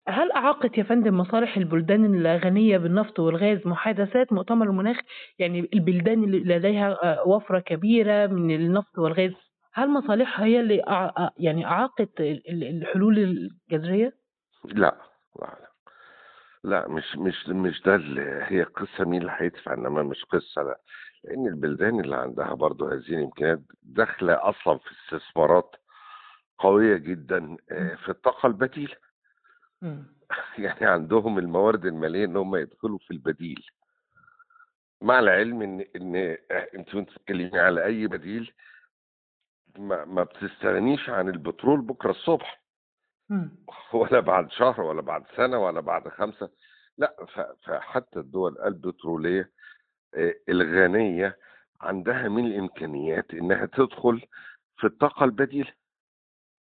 هل أعاقت يا فندم مصالح البلدان الغنية بالنفط والغاز محادثات مؤتمر المناخ؟ يعني البلدان اللي لديها آآ وفرة كبيرة من النفط والغاز، هل مصالحها هي اللي أع أ يعني أعاقت ال ال الحلول الجذرية؟ لأ، لا، لأ. لأ، مش مش مش ده ال هي القصة مين اللي هيدفع، إنما مش قصة لأ، لإن البلدان اللي عندها برضه هذه الإمكانيات داخلة أصلًا في استثمارات قوية جدًا آآ إمم. في الطاقة البديلة. إمم. يعني عندهم الموارد المالية إن هم يدخلوا في البديل. مع العلم إن إن أ أنتِ وأنتِ بتتكلمي على أي بديل ما ما بتستغنيش عن البترول بكرة الصبح. إمم. ولا بعد شهر ولا بعد سنة ولا بعد 5 لأ، ف فحتى الدول البترولية آآ الغنية عندها من الإمكانيات إنها تدخل في الطاقة البديلة.